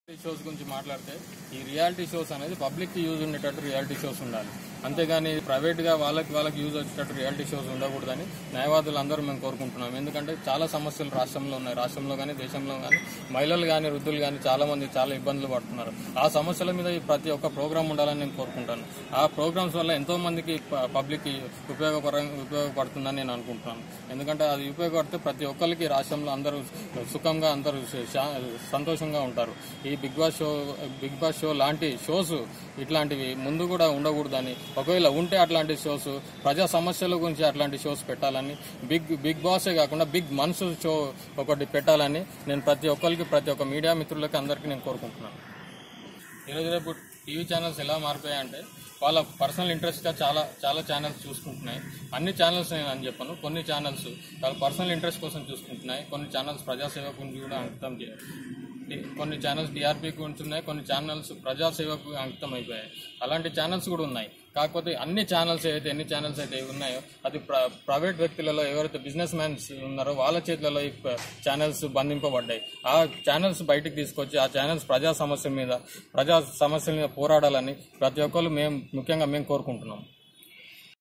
shows గురించి మాట్లాడితే ఈ రియాలిటీ షోస్ అనేది పబ్లిక్ కి యూజ్ ఉండేటట్టు రియాలిటీ షోస్ ఉండాలి అంతేగాని ప్రైవేట్ గా వాళ్ళకి వాళ్ళకి యూజ్ వచ్చేటట్టు రియాలిటీ షోస్ ఉండకూడదని న్యాయవాదులు అందరూ మేము కోరుకుంటున్నాం ఎందుకంటే చాలా సమస్యలు రాష్ట్రంలో ఉన్నాయి రాష్ట్రంలో కానీ దేశంలో కానీ మహిళలు కానీ వృద్ధులు కానీ చాలా మంది చాలా ఇబ్బందులు పడుతున్నారు ఆ సమస్యల మీద ఈ ప్రతి ఒక్క ప్రోగ్రామ్ ఉండాలని నేను కోరుకుంటాను ఆ ప్రోగ్రామ్స్ వల్ల ఎంతో మందికి పబ్లిక్ కి ఉపయోగపర ఉపయోగపడుతుందని నేను అనుకుంటున్నాను ఎందుకంటే అది ఉపయోగపడితే ప్రతి ఒక్కరికి రాష్ట్రంలో అందరూ సుఖంగా అందరూ శా- సంతోషంగా ఉంటారు ఈ Bigg Boss show Bigg Boss show లాంటి షోస్ ఇట్లాంటివి ముందు కూడా ఉండకూడదని ఒకవేళ ఉంటే అట్లాంటి షోస్ ప్రజా సమస్యల గురించి అట్లాంటి షోస్ పెట్టాలని బిగ్ బిగ్ బాసే కాకుండా బిగ్ మనసు షో ఒకటి పెట్టాలని నేను ప్రతి ఒక్కరికి ప్రతి ఒక్క మీడియా మిత్రులకి అందరికీ నేను కోరుకుంటున్నాను ఈరోజు రేపు టీవీ ఛానల్స్ ఎలా మారిపోయాయంటే వాళ్ళ పర్సనల్ ఇంట్రెస్ట్గా చాలా చాలా ఛానల్స్ చూసుకుంటున్నాయి అన్ని ఛానల్స్ నేను అని చెప్పను కొన్ని ఛానల్స్ వాళ్ళ పర్సనల్ ఇంట్రెస్ట్ కోసం చూసుకుంటున్నాయి కొన్ని ఛానల్స్ ప్రజాసేవ గురించి కూడా అంకితం చే- కొన్ని ఛానల్స్ టీఆర్పీ గురించి ఉన్నాయి కొన్ని ఛానల్స్ ప్రజాసేవకు అంకితం అయిపోయాయి అలాంటి ఛానల్స్ కూడా ఉన్నాయి కాకపోతే అన్ని ఛానల్స్ ఏవైతే ఎన్ని ఛానల్స్ అయితే ఉన్నాయో అది ప్ర- ప్రైవేట్ వ్యక్తులలో ఎవరైతే బిజినెస్ మ్యాన్స్ ఉన్నారో వాళ్ళ చేతులలో ఈ ప- ఛానల్స్ బంధింపబడ్డాయి ఆ ఛానల్స్ బయటికి తీసుకొచ్చి ఆ ఛానల్స్ ప్రజా సమస్య మీద ప్రజా సమస్యల మీద పోరాడాలని ప్రతి ఒక్కరు మేము ముఖ్యంగా మేము కోరుకుంటున్నాం